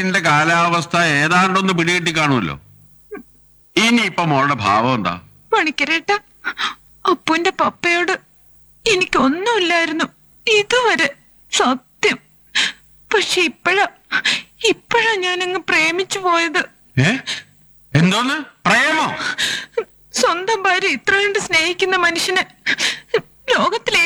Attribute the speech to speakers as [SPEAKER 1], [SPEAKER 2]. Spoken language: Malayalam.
[SPEAKER 1] വീടിന്റെ കാലാവസ്ഥ ഏതാണ്ടൊന്ന് പിടികിട്ടി കാണുമല്ലോ ഇനിയിപ്പൊ മോളുടെ ഭാവം എന്താ
[SPEAKER 2] പണിക്കരേട്ട അപ്പുവിന്റെ പപ്പയോട് എനിക്കൊന്നുമില്ലായിരുന്നു ഇതുവരെ സത്യം പക്ഷെ ഇപ്പോഴാ ഇപ്പോഴാ ഞാനങ്ങ് പ്രേമിച്ചു പോയത്
[SPEAKER 1] ഏ എന്തോന്ന് പ്രേമോ
[SPEAKER 2] സ്വന്തം ഭാര്യ ഇത്ര കണ്ട് സ്നേഹിക്കുന്ന മനുഷ്യനെ ലോകത്തിൽ